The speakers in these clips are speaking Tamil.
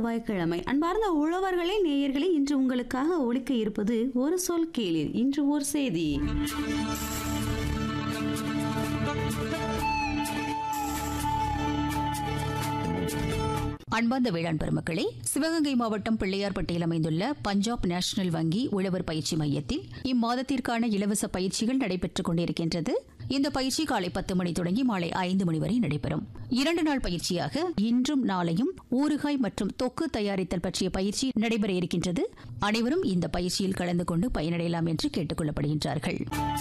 செவ்வாய்க்கிழமை அன்பார்ந்த உழவர்களே நேயர்களே இன்று உங்களுக்காக ஒழிக்க இருப்பது ஒரு சொல் கேளீர் இன்று ஒரு செய்தி அன்பார்ந்த வேளாண் பெருமக்களே சிவகங்கை மாவட்டம் பிள்ளையார்பட்டியில் அமைந்துள்ள பஞ்சாப் நேஷனல் வங்கி உழவர் பயிற்சி மையத்தில் இம்மாதத்திற்கான இலவச பயிற்சிகள் நடைபெற்றுக் கொண்டிருக்கின்றது இந்த பயிற்சி காலை பத்து மணி தொடங்கி மாலை ஐந்து மணி வரை நடைபெறும் இரண்டு நாள் பயிற்சியாக இன்றும் நாளையும் ஊறுகாய் மற்றும் தொக்கு தயாரித்தல் பற்றிய பயிற்சி நடைபெற இருக்கின்றது அனைவரும் இந்த பயிற்சியில் கலந்து கொண்டு பயனடையலாம் என்று கேட்டுக் கொள்ளப்படுகின்றார்கள்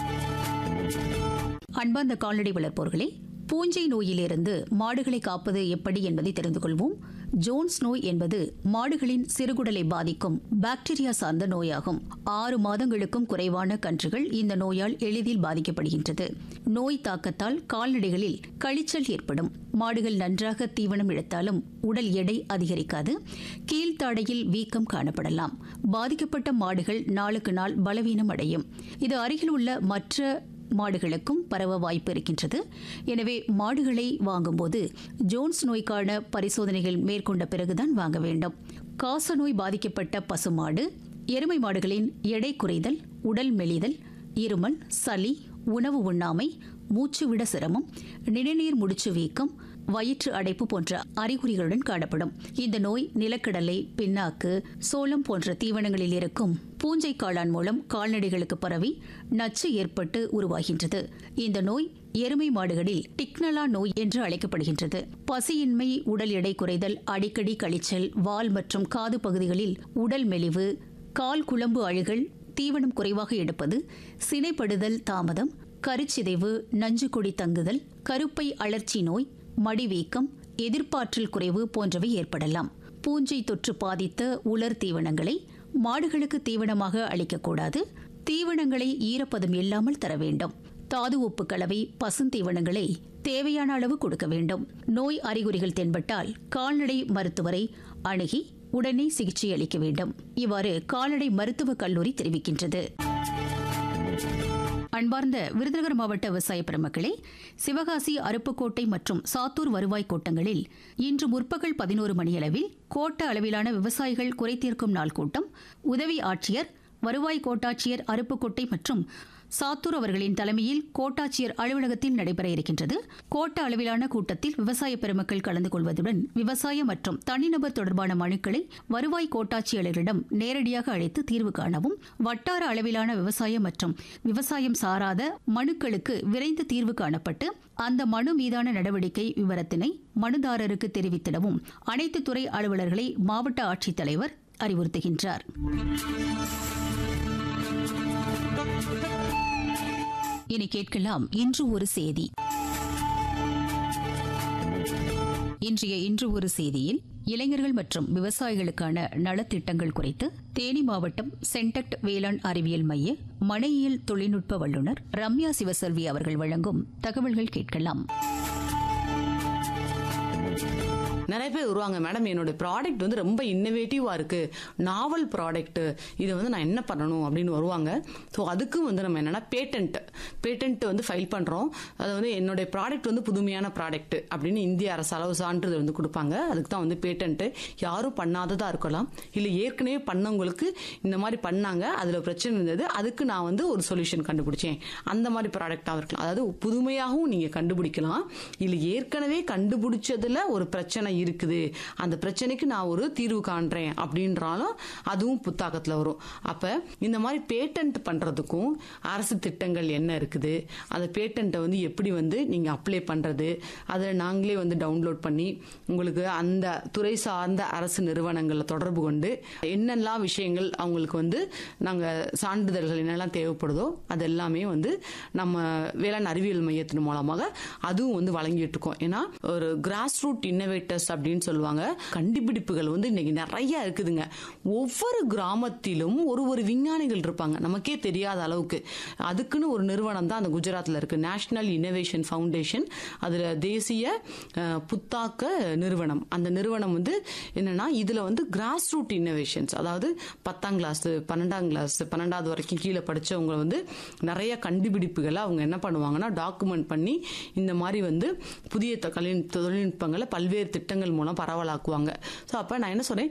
அன்பார்ந்த கால்நடை வளர்ப்போர்களே பூஞ்சை நோயிலிருந்து மாடுகளை காப்பது எப்படி என்பதை தெரிந்து கொள்வோம் ஜோன்ஸ் நோய் என்பது மாடுகளின் சிறுகுடலை பாதிக்கும் பாக்டீரியா சார்ந்த நோயாகும் ஆறு மாதங்களுக்கும் குறைவான கன்றுகள் இந்த நோயால் எளிதில் பாதிக்கப்படுகின்றது நோய் தாக்கத்தால் கால்நடைகளில் கழிச்சல் ஏற்படும் மாடுகள் நன்றாக தீவனம் இழுத்தாலும் உடல் எடை அதிகரிக்காது கீழ்த்தாடையில் வீக்கம் காணப்படலாம் பாதிக்கப்பட்ட மாடுகள் நாளுக்கு நாள் பலவீனம் அடையும் இது அருகில் உள்ள மற்ற மாடுகளுக்கும் பரவ வாய்ப்பு இருக்கின்றது எனவே மாடுகளை வாங்கும்போது ஜோன்ஸ் நோய்க்கான பரிசோதனைகள் மேற்கொண்ட பிறகுதான் வாங்க வேண்டும் காச நோய் பாதிக்கப்பட்ட பசுமாடு எருமை மாடுகளின் எடை குறைதல் உடல் மெலிதல் இருமல் சளி உணவு உண்ணாமை மூச்சுவிட சிரமம் நிணநீர் முடிச்சு வீக்கம் வயிற்று அடைப்பு போன்ற அறிகுறிகளுடன் காணப்படும் இந்த நோய் நிலக்கடலை பின்னாக்கு சோளம் போன்ற தீவனங்களில் இருக்கும் பூஞ்சை காளான் மூலம் கால்நடைகளுக்கு பரவி நச்சு ஏற்பட்டு உருவாகின்றது இந்த நோய் எருமை மாடுகளில் டிக்னலா நோய் என்று அழைக்கப்படுகின்றது பசியின்மை உடல் எடை குறைதல் அடிக்கடி கழிச்சல் வால் மற்றும் காது பகுதிகளில் உடல் மெலிவு கால் குழம்பு அழுகல் தீவனம் குறைவாக எடுப்பது சினைப்படுதல் தாமதம் கருச்சிதைவு நஞ்சுக்கொடி தங்குதல் கருப்பை அழற்சி நோய் மடிவீக்கம் எதிர்ப்பாற்றல் குறைவு போன்றவை ஏற்படலாம் பூஞ்சை தொற்று பாதித்த உலர் தீவனங்களை மாடுகளுக்கு தீவனமாக அளிக்கக்கூடாது தீவனங்களை ஈரப்பதம் இல்லாமல் தர வேண்டும் தாது உப்பு கலவை பசுந்தீவனங்களை தேவையான அளவு கொடுக்க வேண்டும் நோய் அறிகுறிகள் தென்பட்டால் கால்நடை மருத்துவரை அணுகி உடனே சிகிச்சை அளிக்க வேண்டும் இவ்வாறு கால்நடை மருத்துவக் கல்லூரி தெரிவிக்கின்றது அன்பார்ந்த விருதுநகர் மாவட்ட விவசாய பெருமக்களே சிவகாசி அருப்புக்கோட்டை மற்றும் சாத்தூர் வருவாய் கோட்டங்களில் இன்று முற்பகல் பதினோரு மணியளவில் கோட்ட அளவிலான விவசாயிகள் குறைதீர்க்கும் நாள் கூட்டம் உதவி ஆட்சியர் வருவாய் கோட்டாட்சியர் அருப்புக்கோட்டை மற்றும் சாத்தூர் அவர்களின் தலைமையில் கோட்டாட்சியர் அலுவலகத்தில் நடைபெற இருக்கின்றது கோட்ட அளவிலான கூட்டத்தில் விவசாய பெருமக்கள் கலந்து கொள்வதுடன் விவசாய மற்றும் தனிநபர் தொடர்பான மனுக்களை வருவாய் கோட்டாட்சியர்களிடம் நேரடியாக அழைத்து தீர்வு காணவும் வட்டார அளவிலான விவசாயம் மற்றும் விவசாயம் சாராத மனுக்களுக்கு விரைந்து தீர்வு காணப்பட்டு அந்த மனு மீதான நடவடிக்கை விவரத்தினை மனுதாரருக்கு தெரிவித்திடவும் அனைத்து துறை அலுவலர்களை மாவட்ட ஆட்சித்தலைவர் அறிவுறுத்துகின்றார் இனி கேட்கலாம் இன்று ஒரு செய்தி இன்றைய இன்று ஒரு செய்தியில் இளைஞர்கள் மற்றும் விவசாயிகளுக்கான நலத்திட்டங்கள் குறித்து தேனி மாவட்டம் சென்டக்ட் வேளாண் அறிவியல் மைய மனையியல் தொழில்நுட்ப வல்லுநர் ரம்யா சிவசெல்வி அவர்கள் வழங்கும் தகவல்கள் கேட்கலாம் நிறைய பேர் வருவாங்க மேடம் என்னோட ப்ராடக்ட் வந்து ரொம்ப இன்னோவேட்டிவாக இருக்கு நாவல் ப்ராடக்ட் இதை வந்து நான் என்ன பண்ணணும் அப்படின்னு வருவாங்க ஸோ அதுக்கும் வந்து நம்ம என்னன்னா பேட்டன்ட் பேட்டன்ட் வந்து ஃபைல் பண்ணுறோம் அது வந்து என்னுடைய ப்ராடக்ட் வந்து புதுமையான ப்ராடக்ட் அப்படின்னு இந்திய அரசு அளவு சான்றிதழ் வந்து கொடுப்பாங்க அதுக்கு தான் வந்து பேட்டன்ட் யாரும் பண்ணாததா இருக்கலாம் இல்லை ஏற்கனவே பண்ணவங்களுக்கு இந்த மாதிரி பண்ணாங்க அதில் பிரச்சனை இருந்தது அதுக்கு நான் வந்து ஒரு சொல்யூஷன் கண்டுபிடிச்சேன் அந்த மாதிரி ப்ராடக்டாக இருக்கலாம் அதாவது புதுமையாகவும் நீங்கள் கண்டுபிடிக்கலாம் இல்லை ஏற்கனவே கண்டுபிடிச்சதுல ஒரு பிரச்சனை இருக்குது அந்த பிரச்சனைக்கு நான் ஒரு தீர்வு காண்றேன் அப்படின்றாலும் அதுவும் புத்தாக்கத்தில் வரும் அப்போ இந்த மாதிரி பேட்டன்ட் பண்ணுறதுக்கும் அரசு திட்டங்கள் என்ன இருக்குது அந்த பேட்டன்ட்டை வந்து எப்படி வந்து நீங்கள் அப்ளை பண்ணுறது அதில் நாங்களே வந்து டவுன்லோட் பண்ணி உங்களுக்கு அந்த துறை சார்ந்த அரசு நிறுவனங்களில் தொடர்பு கொண்டு என்னெல்லாம் விஷயங்கள் அவங்களுக்கு வந்து நாங்கள் சான்றிதழ்கள் என்னெல்லாம் தேவைப்படுதோ அது எல்லாமே வந்து நம்ம வேளாண் அறிவியல் மையத்தின் மூலமாக அதுவும் வந்து வழங்கிட்டு இருக்கோம் ஏன்னா ஒரு கிராஸ் ரூட் இன்னோவேட்டர்ஸ் அப்படின்னு சொல்லுவாங்க கண்டுபிடிப்புகள் வந்து இன்னைக்கு நிறைய இருக்குதுங்க ஒவ்வொரு கிராமத்திலும் ஒரு ஒரு விஞ்ஞானிகள் இருப்பாங்க நமக்கே தெரியாத அளவுக்கு அதுக்குன்னு ஒரு நிறுவனம் தான் அந்த குஜராத்தில் இருக்கு நேஷனல் இன்னோவேஷன் ஃபவுண்டேஷன் அதில் தேசிய அஹ், புத்தாக்க நிறுவனம் அந்த நிறுவனம் வந்து என்னன்னா இதுல வந்து கிராஸ் ரூட் இன்னோவேஷன்ஸ் அதாவது பத்தாம் கிளாஸ் பன்னெண்டாம் கிளாஸ் பன்னெண்டாவது வரைக்கும் கீழே படிச்சவங்க வந்து நிறைய கண்டுபிடிப்புகளை அவங்க என்ன பண்ணுவாங்கன்னா டாக்குமெண்ட் பண்ணி இந்த மாதிரி வந்து புதிய தொழில் தொழில்நுட்பங்களை பல்வேறு திட்டங்கள் மூலம் பரவலாக்குவாங்க ஸோ அப்போ நான் என்ன சொன்னேன்